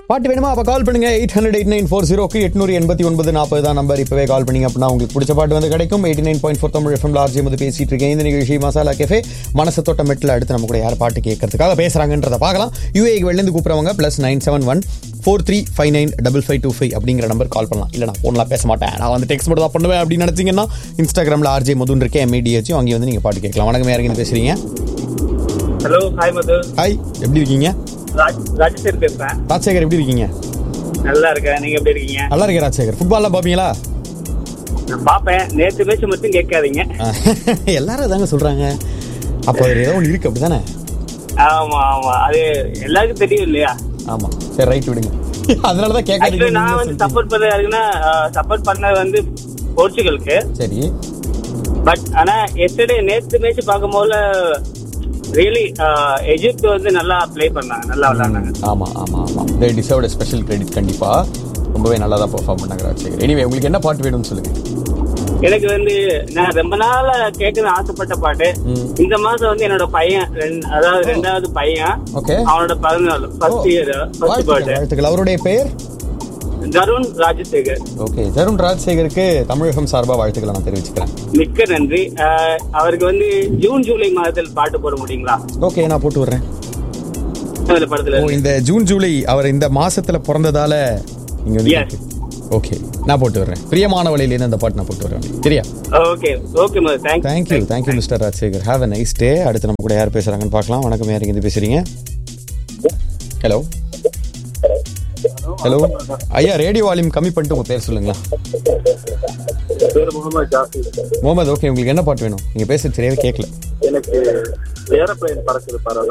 பாட்டு வேணுமா அப்போ கால் பண்ணுங்க eight hundred eight nine four ஜீரோக்கு எட்நூறு எண்பத்தி ஒன்பது நாற்பது தான் நம்பர் இப்போவே கால் பண்ணிங்க அப்படின்னா உங்களுக்கு பிடிச்ச பாட்டு வந்து கிடைக்கும் eighty nine point four Tamil FM RJ வந்து பேசிட்டு இருக்கேன் இந்த நிகழ்ச்சி மசாலா கேஃபே மனசு தொட்ட மெட்டில் அடுத்து நம்ம கூட யார் பாட்டு கேட்கறதுக்காக பேசுறாங்கன்றத பார்க்கலாம் யூஏக்கு வெளிலேருந்து கூப்பிட்றவங்க plus nine seven one four three five nine double five two five அப்படிங்கிற நம்பர் கால் பண்ணலாம் இல்லை நான் ஃபோன்லாம் பேச மாட்டேன் நான் வந்து டெக்ஸ்ட் மட்டும் தான் பண்ணுவேன் அப்படின்னு நினச்சிங்கன்னா இன்ஸ்டாகிராமில் ஆர்ஜே மதுன் இருக்கேன் எம்ஏடிஹெச்சும் அங்கே வந்து நீங்கள் பாட்டு கேட்கலாம் வணக்கம் யாருங்க பேசுறீங்க ஹலோ ஹாய் மது ஹாய் எப்படி இருக்கீங்க ராஜ் ராஜேஸ்வர் பேசுறேன் ராஜசேகர் எப்படி இருக்கீங்க நல்லா இருக்கேன் நீங்க எப்படி இருக்கீங்க நல்லா இருக்கேன் ராஜசேகர் ஃபுட்பால்லாம் பார்ப்பீங்களா நான் பாப்பேன் நேத்து மேட்ச் மட்டும் கேட்காதீங்க எல்லாரும் தாங்க சொல்றாங்க அப்போ அதுல ஏதோ ஒன்று இருக்கு அப்படிதானே ஆமா ஆமா அது எல்லாருக்கும் தெரியும் இல்லையா ஆமா சரி ரைட் விடுங்க அதனால தான் ஆக்சுவலி நான் வந்து கேட்காதீங்க சப்போர்ட் பண்ண யாருக்குன்னா சப்போர்ட் பண்ணது வந்து போர்ச்சுகலுக்கு சரி பட் ஆனா எஸ்டர்டே நேத்து மேட்ச் பார்க்கும்போது ரியலி எஜிப்ட் வந்து நல்லா ப்ளே பண்ணாங்க நல்லா விளையாண்டாங்க ஆமா ஆமா ஆமா தே டிசர்வ்ட் ஸ்பெஷல் கிரெடிட் கண்டிப்பா ரொம்பவே நல்லா தான் பெர்ஃபார்ம் பண்ணாங்க ராஜசேகர் எனிவே உங்களுக்கு என்ன பாட்டு வேணும்னு சொல்லுங்க எனக்கு வந்து நான் ரொம்ப நாளா கேட்கணும்னு ஆசைப்பட்ட பாட்டு ம். இந்த மாசம் வந்து என்னோட பையன் ரெண்டு- அதாவது ரெண்டாவது பையன் ஓகே அவனோட பிறந்தநாள் ஃபர்ஸ்ட் இயர் ஃபர்ஸ்ட் வாழ்த்துக்கள் பர்த்டே வாழ்த்துக்கள் அவருடைய பெயர் தருண் ராஜசேகர் ஓகே தருண் ராஜசேகருக்கு தமிழகம் சார்பா வாழ்த்துக்களை நான் தெரிவிச்சுக்கிறேன் மிக்க நன்றி அஹ், அவருக்கு வந்து ஜூன் ஜூலை மாதத்தில் பாட்டு போட முடியுங்களா ஓகே நான் போட்டு விடுறேன் இந்த படத்துல ஓ இந்த ஜூன் ஜூலை அவர் இந்த மாசத்துல பிறந்ததால நீங்க வந்து Yes. ஓகே நான் போட்டு விடுறேன் பிரியமான வழியிலேருந்து அந்த பாட்டு நான் போட்டு வரேன் சரியா okay okay Madhu thank thank you thank you mister Rajasekar have a nice day அடுத்து நம்ம கூட யார் பேசுறாங்கன்னு பார்க்கலாம் வணக்கம் யார் இருந்து பேசுறீங்க ஹலோ ஹலோ ஐயா ரேடியோ வால்யூம் கம்மி பண்ணிட்டு உங்க பேர் சொல்லுங்களா பேர் முகமது ஜாஃபி முகமது ஓகே உங்களுக்கு என்ன பாட்டு வேணும் நீங்க பேசுறது சரியாவே கேட்கல எனக்கு ஏரோப்ளைன் பறக்குது பரவாயில்ல